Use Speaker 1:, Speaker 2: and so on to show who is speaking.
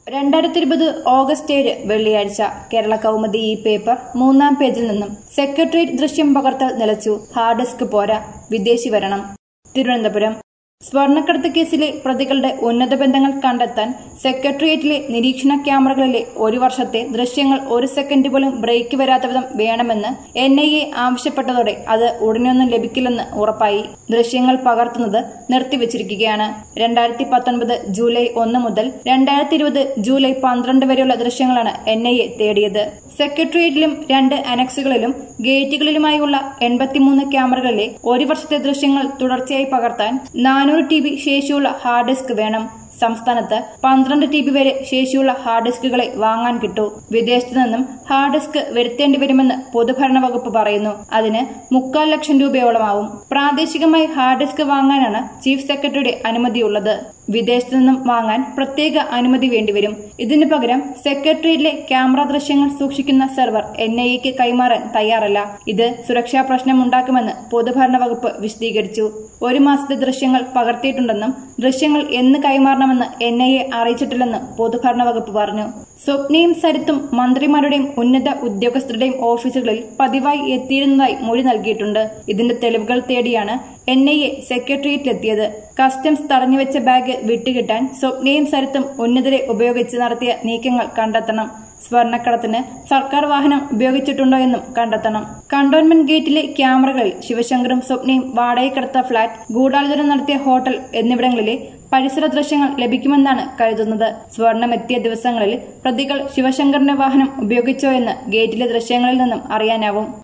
Speaker 1: രണ്ടായിരത്തി ഇരുപത് ഓഗസ്റ്റ് ഏഴ് വെള്ളിയാഴ്ച കേരള കൗമുദി ഈ പേപ്പർ മൂന്നാം പേജിൽ നിന്നും സെക്രട്ടേറിയറ്റ് ദൃശ്യം പകർത്തൽ നിലച്ചു ഹാർഡ് ഡിസ്ക് പോരാ വിദേശി വരണം തിരുവനന്തപുരം സ്വർണ്ണക്കടത്ത് കേസിലെ പ്രതികളുടെ ഉന്നത ബന്ധങ്ങൾ കണ്ടെത്താൻ സെക്രട്ടേറിയറ്റിലെ നിരീക്ഷണ ക്യാമറകളിലെ ഒരു വർഷത്തെ ദൃശ്യങ്ങൾ ഒരു സെക്കൻഡ് പോലും ബ്രേക്ക് വരാത്ത വിധം വേണമെന്ന് എൻ ഐ എ ആവശ്യപ്പെട്ടതോടെ അത് ഉടനെയൊന്നും ലഭിക്കില്ലെന്ന് ഉറപ്പായി ദൃശ്യങ്ങൾ പകർത്തുന്നത് നിർത്തിവച്ചിരിക്കുകയാണ് രണ്ടായിരത്തി പത്തൊൻപത് ജൂലൈ ഒന്ന് മുതൽ രണ്ടായിരത്തി ഇരുപത് ജൂലൈ പന്ത്രണ്ട് വരെയുള്ള ദൃശ്യങ്ങളാണ് എൻ ഐ എ തേടിയത് സെക്രട്ടേറിയറ്റിലും രണ്ട് അനക്സുകളിലും ഗേറ്റുകളിലുമായുള്ള എൺപത്തിമൂന്ന് ക്യാമറകളിലെ ഒരു വർഷത്തെ ദൃശ്യങ്ങൾ തുടർച്ചയായി പകർത്താൻ നാനൂറ് ടി ബി ശേഷിയുള്ള ഹാർഡ് ഡിസ്ക് വേണം സംസ്ഥാനത്ത് പന്ത്രണ്ട് ടി ബി വരെ ശേഷിയുള്ള ഹാർഡ് ഡിസ്കുകളെ വാങ്ങാൻ കിട്ടൂ വിദേശത്തു നിന്നും ഹാർഡ് ഡിസ്ക് വരുത്തേണ്ടി വരുമെന്ന് പൊതുഭരണ വകുപ്പ് പറയുന്നു അതിന് മുക്കാൽ ലക്ഷം രൂപയോളമാവും പ്രാദേശികമായി ഹാർഡ് ഡിസ്ക് വാങ്ങാനാണ് ചീഫ് സെക്രട്ടറിയുടെ അനുമതിയുള്ളത് വിദേശത്തു നിന്നും വാങ്ങാൻ പ്രത്യേക അനുമതി വേണ്ടിവരും ഇതിനു പകരം സെക്രട്ടറിയിലെ ക്യാമറ ദൃശ്യങ്ങൾ സൂക്ഷിക്കുന്ന സെർവർ എൻ ഐ എക്ക് കൈമാറാൻ തയ്യാറല്ല ഇത് സുരക്ഷാ പ്രശ്നമുണ്ടാക്കുമെന്ന് പൊതുഭരണ വകുപ്പ് വിശദീകരിച്ചു ഒരു മാസത്തെ ദൃശ്യങ്ങൾ പകർത്തിയിട്ടുണ്ടെന്നും ദൃശ്യങ്ങൾ എന്ന് കൈമാറണമെന്ന് എൻ ഐ എ അറിയിച്ചിട്ടില്ലെന്നും പൊതുഭരണ വകുപ്പ് പറഞ്ഞു സ്വപ്നയും സരിത്തും മന്ത്രിമാരുടെയും ഉന്നത ഉദ്യോഗസ്ഥരുടെയും ഓഫീസുകളിൽ പതിവായി എത്തിയിരുന്നതായി മൊഴി നൽകിയിട്ടുണ്ട് ഇതിന്റെ തെളിവുകൾ തേടിയാണ് എൻ ഐ എ സെക്രട്ടേറിയറ്റിലെത്തിയത് കസ്റ്റംസ് തടഞ്ഞുവെച്ച ബാഗ് വിട്ടുകിട്ടാൻ സ്വപ്നയും സരിത്തും ഉന്നതരെ ഉപയോഗിച്ച് നടത്തിയ നീക്കങ്ങൾ കണ്ടെത്തണം സ്വർണ്ണക്കടത്തിന് സർക്കാർ വാഹനം ഉപയോഗിച്ചിട്ടുണ്ടോ എന്നും കണ്ടെത്തണം കണ്ടോൺമെന്റ് ഗേറ്റിലെ ക്യാമറകളിൽ ശിവശങ്കറും സ്വപ്നയും വാടകയ്ക്കെടുത്ത ഫ്ളാറ്റ് ഗൂഢാലോചന നടത്തിയ ഹോട്ടൽ എന്നിവിടങ്ങളിലെ പരിസര ദൃശ്യങ്ങൾ ലഭിക്കുമെന്നാണ് കരുതുന്നത് സ്വർണം എത്തിയ ദിവസങ്ങളിൽ പ്രതികൾ ശിവശങ്കറിന്റെ വാഹനം ഉപയോഗിച്ചോ എന്ന് ഗേറ്റിലെ ദൃശ്യങ്ങളിൽ നിന്നും അറിയാനാവും